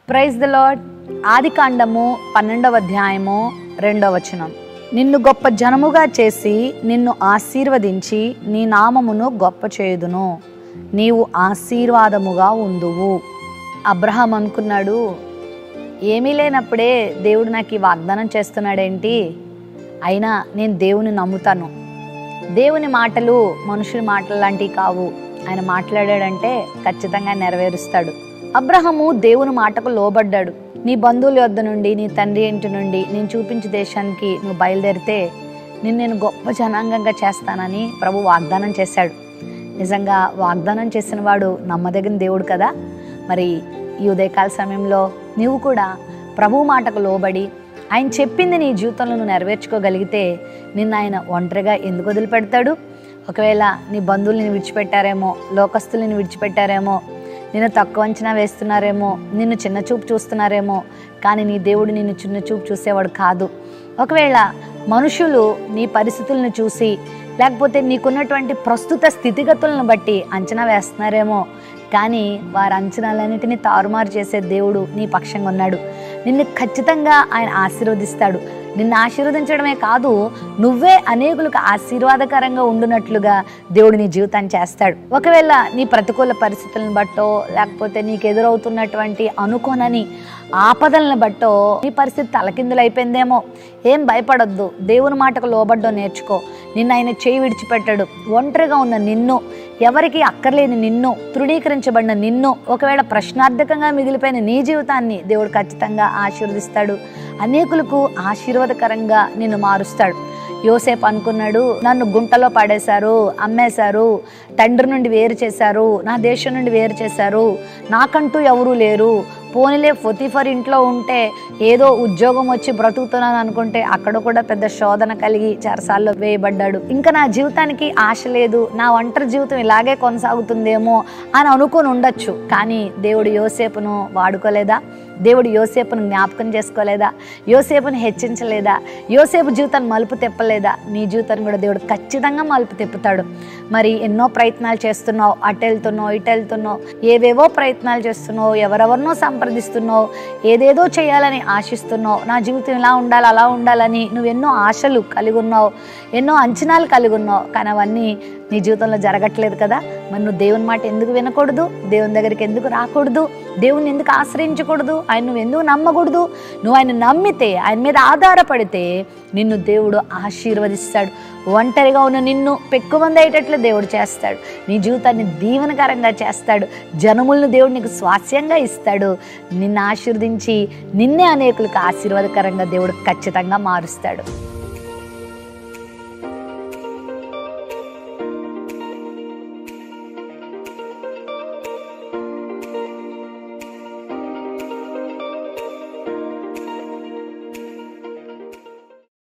praise the lord ఆది కాండము పన్నెండవ అధ్యాయము రెండవ వచనం నిన్ను గొప్ప జనముగా చేసి నిన్ను ఆశీర్వదించి నీ నామమును గొప్ప చేయుదును నీవు ఆశీర్వాదముగా ఉందువు అబ్రహాం అనుకున్నాడు ఏమీ లేనప్పుడే దేవుడు నాకు ఈ వాగ్దానం చేస్తున్నాడేంటి అయినా నేను దేవుని నమ్ముతాను దేవుని మాటలు మనుషుల మాటలు లాంటివి కావు ఆయన మాట్లాడాడంటే ఖచ్చితంగా నెరవేరుస్తాడు అబ్రహము దేవుని మాటకు లోబడ్డాడు నీ బంధువుల యొద్ద నుండి నీ తండ్రి ఇంటి నుండి నేను చూపించే దేశానికి నువ్వు బయలుదేరితే నిన్ను నేను గొప్ప జనాంగంగా చేస్తానని ప్రభు వాగ్దానం చేశాడు నిజంగా వాగ్దానం చేసిన వాడు నమ్మదగిన దేవుడు కదా మరి ఈ ఉదయకాల సమయంలో నీవు కూడా ప్రభు మాటకు లోబడి ఆయన చెప్పింది నీ జీవితంలో నువ్వు నెరవేర్చుకోగలిగితే నిన్ను ఆయన ఒంటరిగా ఎందుకు వదిలిపెడతాడు ఒకవేళ నీ బంధువులు నిన్ను విడిచిపెట్టారేమో లోకస్తులు నిన్ను విడిచిపెట్టారేమో నిన్ను తక్కువ అంచనా వేస్తున్నారేమో నిన్ను చిన్న చూపు చూస్తున్నారేమో కానీ నీ దేవుడు నిన్ను చిన్న చూపు చూసేవాడు కాదు ఒకవేళ మనుషులు నీ పరిస్థితులను చూసి లేకపోతే నీకున్నటువంటి ప్రస్తుత స్థితిగతులను బట్టి అంచనా వేస్తున్నారేమో కానీ వారి అంచనాలన్నిటినీ తారుమారు చేసే దేవుడు నీ పక్షంగా ఉన్నాడు నిన్ను ఖచ్చితంగా ఆయన ఆశీర్వదిస్తాడు నిన్ను ఆశీర్వదించడమే కాదు నువ్వే అనేకులకు ఆశీర్వాదకరంగా ఉండునట్లుగా దేవుడు నీ జీవితాన్ని చేస్తాడు ఒకవేళ నీ ప్రతికూల పరిస్థితులను బట్టో లేకపోతే నీకు ఎదురవుతున్నటువంటి అనుకోనని ఆపదలను బట్టో నీ పరిస్థితి తలకిందులు అయిపోయిందేమో ఏం భయపడొద్దు దేవుని మాటకు లోబడ్డో నేర్చుకో నిన్ను ఆయన చేయి విడిచిపెట్టాడు ఒంటరిగా ఉన్న నిన్ను ఎవరికి అక్కర్లేని నిన్ను తృణీకరించబడిన నిన్ను ఒకవేళ ప్రశ్నార్థకంగా మిగిలిపోయిన నీ జీవితాన్ని దేవుడు ఖచ్చితంగా ఆశీర్వదిస్తాడు అనేకులకు ఆశీర్వాదకరంగా నిన్ను మారుస్తాడు యోసేపు అనుకున్నాడు నన్ను గుంటలో పడేశారు అమ్మేశారు తండ్రి నుండి వేరు చేశారు నా దేశం నుండి వేరు చేశారు నాకంటూ ఎవరూ లేరు పోనీలే ఫొతిఫర్ ఇంట్లో ఉంటే ఏదో ఉద్యోగం వచ్చి బ్రతుకుతున్నాను అనుకుంటే అక్కడ కూడా పెద్ద శోధన కలిగి చెరసాల్లో వేయబడ్డాడు ఇంకా నా జీవితానికి ఆశ లేదు నా ఒంటరి జీవితం ఇలాగే కొనసాగుతుందేమో అని అనుకొని ఉండొచ్చు కానీ దేవుడు యోసేపును వాడుకోలేదా దేవుడు యోసేపును జ్ఞాపకం చేసుకోలేదా యోసేపును హెచ్చించలేదా యోసేపు జీవితాన్ని మలుపు తిప్పలేదా నీ జీవితాన్ని కూడా దేవుడు ఖచ్చితంగా మలుపు తిప్పుతాడు మరి ఎన్నో ప్రయత్నాలు చేస్తున్నావు అటు వెళ్తున్నావు ఇటు వెళ్తున్నావు ఏవేవో ప్రయత్నాలు చేస్తున్నావు ఎవరెవరినో సంప్రదిస్తున్నావు ఏదేదో చేయాలని ఆశిస్తున్నావు నా జీవితం ఇలా ఉండాలి అలా ఉండాలని నువ్వు ఎన్నో ఆశలు కలిగి ఉన్నావు ఎన్నో అంచనాలు కలిగి ఉన్నావు కానీ అవన్నీ నీ జీవితంలో జరగట్లేదు కదా మరి నువ్వు దేవుని మాట ఎందుకు వినకూడదు దేవుని దగ్గరికి ఎందుకు రాకూడదు దేవుని ఎందుకు ఆశ్రయించకూడదు ఆయన నువ్వు ఎందుకు నమ్మకూడదు నువ్వు ఆయన నమ్మితే ఆయన మీద ఆధారపడితే నిన్ను దేవుడు ఆశీర్వదిస్తాడు ఒంటరిగా ఉన్న నిన్ను పెక్కుమంది అయ్యేటట్లు దేవుడు చేస్తాడు నీ జీవితాన్ని దీవెనకరంగా చేస్తాడు జనములను దేవుడు నీకు స్వాస్యంగా ఇస్తాడు నిన్ను ఆశీర్వదించి నిన్నే అనేకులకు ఆశీర్వాదకరంగా దేవుడు ఖచ్చితంగా మారుస్తాడు